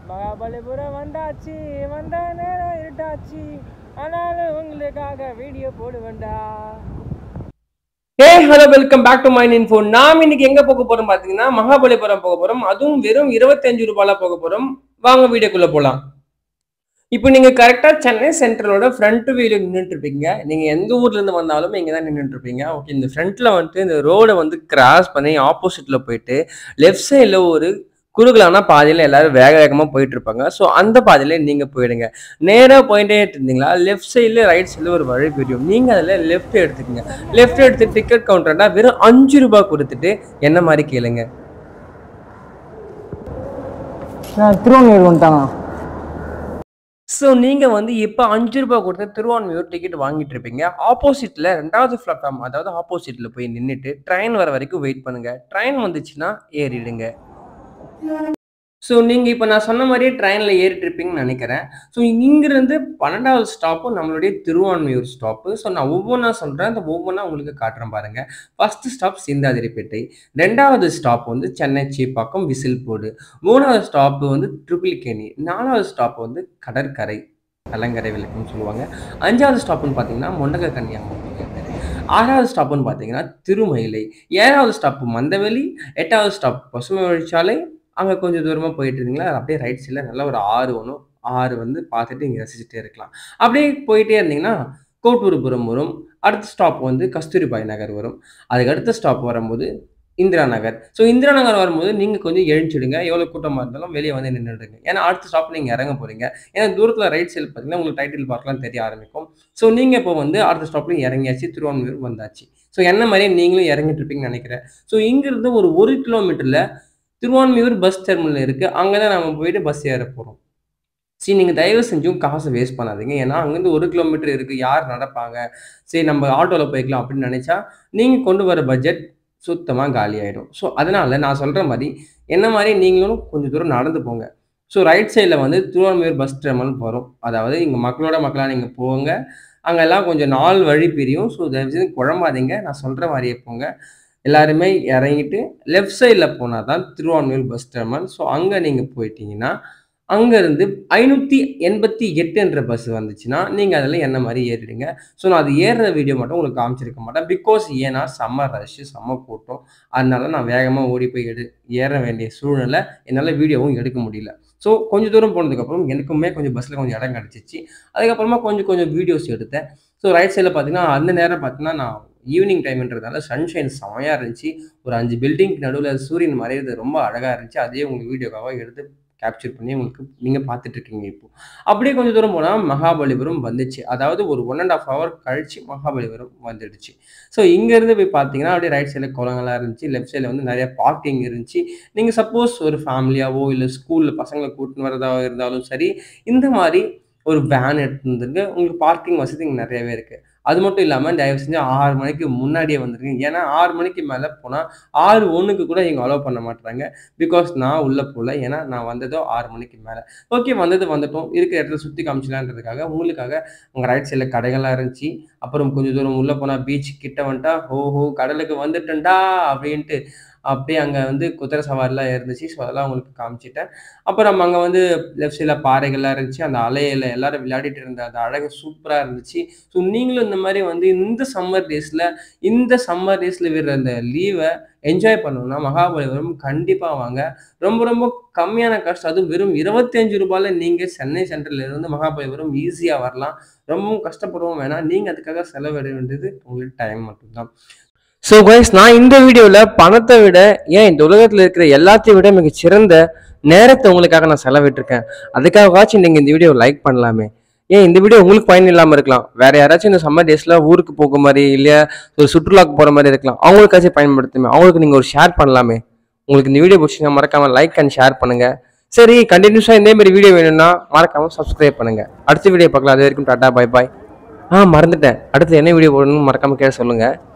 மகாபலிபுரம் வந்தாச்சு வந்த நேரம் இருட்டாச்சு ஆனாலும் உங்களுக்காக வீடியோ போடுவேன்டா hey hello welcome back to mine info நாம் இன்னைக்கு எங்க போக போறோம் பாத்தீங்கன்னா மகாபலிபுரம் போக போறோம் அதுவும் வெறும் இருபத்தஞ்சு ரூபாயில போக போறோம் வாங்க வீடியோக்குள்ள போலாம் இப்போ நீங்க கரெக்டா சென்னை சென்ட்ரலோட ஃப்ரண்ட் வியூல நின்றுட்டு இருப்பீங்க நீங்க எந்த ஊர்ல இருந்து வந்தாலும் இங்க தான் நின்றுட்டு இருப்பீங்க ஓகே இந்த ஃப்ரண்ட்ல வந்துட்டு இந்த ரோடை வந்து கிராஸ் பண்ணி ஆப்போசிட்ல போயிட்டு லெஃப்ட் சைடில் ஒரு குறுகலான பாதையில் எல்லாரும் வேக வேகமாக போயிட்டு இருப்பாங்க ஸோ அந்த பாதையில நீங்கள் போயிடுங்க நேராக போயிட்டே இருந்தீங்களா லெஃப்ட் சைடில் ரைட் சைடில் ஒரு வழி தெரியும் நீங்கள் அதில் லெஃப்ட் எடுத்துக்கங்க லெஃப்ட் எடுத்து டிக்கெட் கவுண்டர்னா வெறும் அஞ்சு ரூபாய் கொடுத்துட்டு என்ன மாதிரி கேளுங்க நான் திருவண்ணூர் வந்துட்டாங்க ஸோ நீங்கள் வந்து இப்போ அஞ்சு ரூபாய் கொடுத்து திருவான்மையூர் டிக்கெட் வாங்கிட்டு இருப்பீங்க ஆப்போசிட்டில் ரெண்டாவது பிளாட்ஃபார்ம் அதாவது ஆப்போசிட்டில் போய் நின்றுட்டு ட்ரெயின் வர வரைக்கும் வெயிட் பண்ணுங்கள் ட்ரெயின் வந்துச்சுன்னா ஏறிடுங்க ஸோ நீங்கள் இப்போ நான் சொன்ன மாதிரியே ட்ரெயினில் ஏறிட்டு இருப்பீங்கன்னு நினைக்கிறேன் ஸோ இங்கிருந்து பன்னெண்டாவது ஸ்டாப்பும் நம்மளுடைய திருவான்மையூர் ஸ்டாப்பு ஸோ நான் ஒவ்வொன்றா சொல்கிறேன் அந்த ஒவ்வொன்றா உங்களுக்கு காட்டுறேன் பாருங்கள் ஃபஸ்ட்டு ஸ்டாப் சிந்தாதிரிப்பேட்டை ரெண்டாவது ஸ்டாப் வந்து சென்னை சீப்பாக்கம் விசில்போடு மூணாவது ஸ்டாப்பு வந்து ட்ரிபிள்கேணி நாலாவது ஸ்டாப் வந்து கடற்கரை கலங்கரை விளக்குன்னு சொல்லுவாங்க அஞ்சாவது ஸ்டாப்புன்னு பார்த்தீங்கன்னா மொண்டக கன்னியாகுமரி ஆறாவது ஸ்டாப்புன்னு பார்த்தீங்கன்னா திருமயிலை ஏழாவது ஸ்டாப்பு மந்தவெளி எட்டாவது ஸ்டாப் பசுமை வழிச்சாலை அங்கே கொஞ்சம் தூரமாக போயிட்டு இருந்தீங்களா அப்படியே ரைட் சைடில் நல்ல ஒரு ஆறு ஒன்றும் ஆறு வந்து பார்த்துட்டு இங்கே ரசிச்சுட்டே இருக்கலாம் அப்படியே போயிட்டே இருந்தீங்கன்னா கோட்டூர்புரம் வரும் அடுத்த ஸ்டாப் வந்து கஸ்தூரிபாய் நகர் வரும் அதுக்கு அடுத்த ஸ்டாப் வரும்போது இந்திரா நகர் ஸோ இந்திரா நகர் வரும்போது நீங்கள் கொஞ்சம் எழுஞ்சிடுங்க எவ்வளோ கூட்டமாக இருந்தாலும் வெளியே வந்து நின்றுடுங்க ஏன்னா அடுத்த ஸ்டாப் நீங்கள் இறங்க போகிறீங்க ஏன்னா தூரத்தில் ரைட் சைடு பார்த்தீங்கன்னா உங்களுக்கு டைட்டில் பார்க்கலாம் தெரிய ஆரம்பிக்கும் ஸோ நீங்கள் இப்போ வந்து அடுத்த ஸ்டாப்லையும் இறங்கியாச்சு திருவான்மையூர் வந்தாச்சு ஸோ என்ன மாதிரி நீங்களும் இறங்கிட்டு இருப்பீங்கன்னு நினைக்கிறேன் ஸோ இங்கிருந்து ஒரு ஒரு கிலோமீட்டரில் திருவான்மையூர் பஸ் டெர்மினல் இருக்குது அங்கே தான் நம்ம போயிட்டு பஸ் ஏற போகிறோம் சரி நீங்கள் தயவு செஞ்சும் காசை வேஸ்ட் பண்ணாதீங்க ஏன்னா அங்கேருந்து ஒரு கிலோமீட்டர் இருக்குது யார் நடப்பாங்க சரி நம்ம ஆட்டோவில் போய்க்கலாம் அப்படின்னு நினச்சா நீங்கள் கொண்டு வர பட்ஜெட் சுத்தமாக காலி ஆகிடும் ஸோ அதனால் நான் சொல்கிற மாதிரி என்ன மாதிரி நீங்களும் கொஞ்சம் தூரம் நடந்து போங்க ஸோ ரைட் சைடில் வந்து திருவான்மையூர் பஸ் டெர்மினல் வரும் அதாவது இங்கே மக்களோட மக்களாக நீங்கள் போங்க அங்கெல்லாம் கொஞ்சம் நாள் வழி பிரியும் ஸோ தயவுசெய்து குழம்பாதீங்க நான் சொல்கிற மாதிரியே போங்க எல்லாருமே இறங்கிட்டு லெஃப்ட் சைடில் போனால் தான் திருவான்மையூர் பஸ் டெர்மினல் ஸோ அங்கே நீங்கள் போயிட்டீங்கன்னா அங்கேருந்து ஐநூற்றி எண்பத்தி எட்டு என்ற பஸ் வந்துச்சுன்னா நீங்கள் அதில் என்ன மாதிரி ஏறிடுங்க ஸோ நான் அது ஏறுற வீடியோ மட்டும் உங்களுக்கு காமிச்சிருக்க மாட்டேன் பிகாஸ் ஏன்னா செம்ம ரஷ் செம்ம கூட்டம் அதனால நான் வேகமாக ஓடி போய் எடு ஏற வேண்டிய சூழ்நிலை என்னால் வீடியோவும் எடுக்க முடியல ஸோ கொஞ்சம் தூரம் போனதுக்கப்புறம் எனக்குமே கொஞ்சம் பஸ்ஸில் கொஞ்சம் இடம் கிடச்சிச்சு அதுக்கப்புறமா கொஞ்சம் கொஞ்சம் வீடியோஸ் எடுத்தேன் ஸோ ரைட் சைடில் பார்த்தீங்கன்னா அந்த நேரம் பார்த்தீங்கன்னா நான் ஈவினிங் டைம்ன்றதால சன்ஷைன் செமையாக இருந்துச்சு ஒரு அஞ்சு பில்டிங் நடுவில் சூரியன் மறையிறது ரொம்ப அழகாக இருந்துச்சு அதே உங்களுக்கு வீடியோக்காக எடுத்து கேப்சர் பண்ணி உங்களுக்கு நீங்கள் பார்த்துட்டு இருக்கீங்க இப்போ அப்படியே கொஞ்சம் தூரம் போனால் மகாபலிபுரம் வந்துச்சு அதாவது ஒரு ஒன் அண்ட் ஆஃப் ஹவர் கழிச்சு மகாபலிபுரம் வந்துடுச்சு ஸோ இங்கேருந்து போய் பார்த்தீங்கன்னா அப்படியே ரைட் சைடில் குளங்கள்லாம் இருந்துச்சு லெஃப்ட் சைடில் வந்து நிறைய பார்க்கிங் இருந்துச்சு நீங்கள் சப்போஸ் ஒரு ஃபேமிலியாவோ இல்லை ஸ்கூலில் பசங்களை கூட்டின்னு வரதாக இருந்தாலும் சரி இந்த மாதிரி ஒரு வேன் எடுத்துருந்துருங்க உங்களுக்கு பார்க்கிங் வசதி இங்கே நிறையவே இருக்குது அது மட்டும் இல்லாமல் தயவு செஞ்சு ஆறு மணிக்கு முன்னாடியே வந்துருங்க ஏன்னா ஆறு மணிக்கு மேலே போனால் ஆறு ஒன்றுக்கு கூட இங்கே அலோவ் பண்ண மாட்டாங்க பிகாஸ் நான் உள்ளே போகல ஏன்னா நான் வந்ததோ ஆறு மணிக்கு மேலே ஓகே வந்தது வந்துட்டோம் இருக்கிற இடத்துல சுற்றி காமிச்சலான்றதுக்காக உங்களுக்காக அங்கே ரைட் சைடில் கடைகள்லாம் இருந்துச்சு அப்புறம் கொஞ்சம் தூரம் உள்ளே போனால் பீச் கிட்ட வந்துட்டா ஹோ ஹோ கடலுக்கு வந்துட்டேன்டா அப்படின்ட்டு அப்படியே அங்கே வந்து குதிரை சவாரிலாம் இருந்துச்சு ஸோ அதெல்லாம் உங்களுக்கு காமிச்சிட்டேன் அப்புறம் அங்கே வந்து லெஃப்ட் சைடில் பாறைகள்லாம் இருந்துச்சு அந்த அலையில் எல்லாரும் விளையாடிட்டு இருந்த அந்த அழகு சூப்பராக இருந்துச்சு ஸோ நீங்களும் இந்த மாதிரி வந்து இந்த சம்மர் டேஸில் இந்த சம்மர் டேஸில் விடுற அந்த லீவை என்ஜாய் பண்ணணும்னா மகாபலிபுரம் கண்டிப்பாக வாங்க ரொம்ப ரொம்ப கம்மியான காஸ்ட் அதுவும் வெறும் இருபத்தஞ்சு ரூபாயில் நீங்கள் சென்னை சென்ட்ரல்ல இருந்து மகாபலிபுரம் ஈஸியாக வரலாம் ரொம்பவும் கஷ்டப்படவும் வேணாம் நீங்கள் அதுக்காக செலவிட வேண்டியது உங்களுக்கு டைம் மட்டும்தான் ஸோ கைஸ் நான் இந்த வீடியோவில் பணத்தை விட ஏன் இந்த உலகத்தில் இருக்கிற எல்லாத்தையும் விட மிக சிறந்த நேரத்தை உங்களுக்காக நான் செலவிட்டிருக்கேன் அதுக்காகவாச்சும் நீங்கள் இந்த வீடியோ லைக் பண்ணலாமே ஏன் இந்த வீடியோ உங்களுக்கு பயன் இல்லாமல் இருக்கலாம் வேற யாராச்சும் இந்த சம்மர் டேஸில் ஊருக்கு போக மாதிரி இல்லையா ஒரு சுற்றுலாக்கு போகிற மாதிரி இருக்கலாம் அவங்களுக்காச்சும் பயன்படுத்துமே அவங்களுக்கு நீங்கள் ஒரு ஷேர் பண்ணலாமே உங்களுக்கு இந்த வீடியோ பிடிச்சிங்க மறக்காம லைக் அண்ட் ஷேர் பண்ணுங்க சரி கண்டினியூஸாக இதே மாதிரி வீடியோ வேணும்னா மறக்காம சப்ஸ்கிரைப் பண்ணுங்க அடுத்த வீடியோ பார்க்கலாம் அது வரைக்கும் டாட்டா பை பாய் ஆ மறந்துட்டேன் அடுத்து என்ன வீடியோ போடணும்னு மறக்காம கேட்க சொல்லுங்க